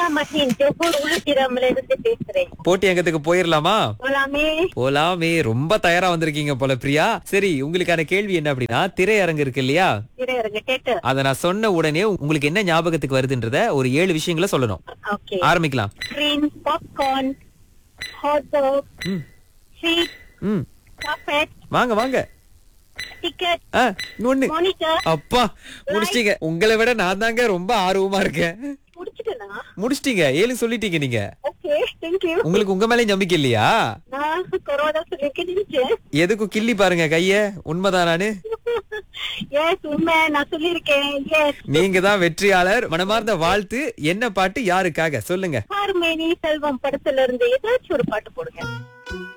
மஹின் Johor உளுத்திரம்ல இருந்து பேசுறேன் போட்டி அங்கத்துக்கு போயிரலாமா போலாமே போலாமே ரொம்ப தயாரா வந்திருக்கீங்க போல பிரியா சரி உங்களுக்கான கேள்வி என்ன அப்படின்னா திரையரங்கு இருக்கு இல்லையா திரையரங்க தேட்டர் அத நான் சொன்ன உடனே உங்களுக்கு என்ன ஞாபகத்துக்கு வருதுன்றத ஒரு ஏழு விஷயங்களை சொல்லணும் ஓகே ஆரம்பிக்கலாம் ஸ்கிரீன் பாப்கார்ன் ஹாட் டாக் ம். சீட் ம் கார்பெட் வாங்க வாங்க டிக்கெட் ஆ, இன்னொன்னு மானிட்டர் அப்பா முடிச்சிட்டீங்க உங்களை விட நான் தாங்க ரொம்ப ஆர்வமா இருக்கேன் முடிச்சிட்டேனா முடிச்சிட்டீங்க ஏழு சொல்லிட்டீங்க நீங்க ஓகே தேங்க்யூ உங்களுக்கு உங்க மேலே நம்பிக்கை இல்லையா நான் கொரோனா சொல்லிருக்கேன் நினைச்சேன் எதுக்கும் கிள்ளி பாருங்க கைய உண்மைதான் நானு எஸ் உண்மை நான் சொல்லியிருக்கேன் எஸ் நீங்க தான் வெற்றியாளர் மனமார்ந்த வாழ்த்து என்ன பாட்டு யாருக்காக சொல்லுங்க ஹார்மேனி செல்வம் படத்துல இருந்து ஏதாச்சும் ஒரு பாட்டு போடுங்க